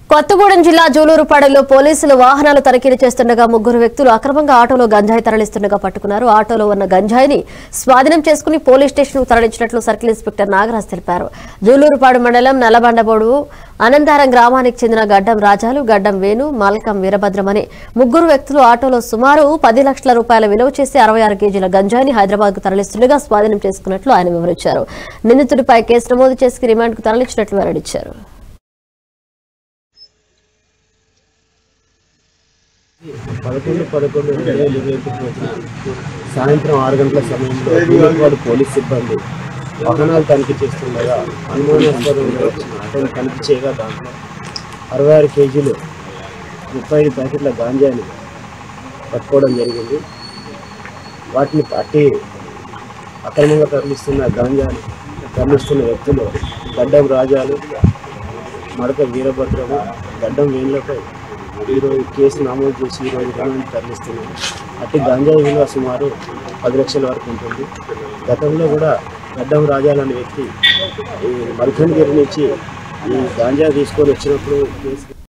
కొత్తగూడెం జిల్లా జూలూరుపాడులో పోలీసులు వాహనాలు తనిఖీలు చేస్తుండగా ముగ్గురు వ్యక్తులు అక్రమంగా ఆటోలో గంజాయి తరలిస్తుండగా పట్టుకున్నారు ఆటోలో ఉన్న గంజాయిని స్వాధీనం చేసుకుని పోలీస్ స్టేషన్ తరలించినట్లు సర్కిల్ ఇన్స్పెక్టర్ నాగరాజ్ తెలిపారు జూలూరుపాడు మండలం నల్లబండబోడు అనంతారం గ్రామానికి చెందిన గడ్డం రాజాలు గడ్డం వేణు మాలకం వీరభద్రం అనే ముగ్గురు వ్యక్తులు ఆటోలో సుమారు పది లక్షల రూపాయల విలువ చేసి అరవై ఆరు కేజీల గంజాయిని హైదరాబాద్ కు తరలిస్తుండగా స్వాధీనం చేసుకున్నట్లు ఆయన వివరించారు నిందితుడిపై కేసు నమోదు చేసి రిమాండ్ కు తరలించినట్లు వెల్లడించారు పదకొండు పదకొండు రెండు వేల ఇరవై ఒకటి రోజున సాయంత్రం ఆరు గంటల సమయంలో భీమవాడ పోలీస్ సిబ్బంది వాహనాలు తనిఖీ చేస్తుండగా అనుమానాస్పదంగా వచ్చిన ఆటోను తనిఖీ చేయగా దాంట్లో అరవై ఆరు కేజీలు ముప్పై ఐదు ప్యాకెట్ల గాంజాని పట్టుకోవడం జరిగింది వాటిని పట్టి అక్రమంగా తరలిస్తున్న గాంజాని తరలిస్తున్న వ్యక్తులు గడ్డం రాజాలు మడక వీరభద్రము గడ్డం వేణులపై ఈరోజు కేసు నమోదు చేసి ఈరోజు రిమాండ్ తరలిస్తున్నారు అట్టి గంజాయి విలువ సుమారు పది లక్షల వరకు ఉంటుంది గతంలో కూడా గడ్డం రాజాలు అనే వ్యక్తి ఈ మల్కన్గిరి నుంచి ఈ గాంజా తీసుకొని వచ్చినప్పుడు కేసు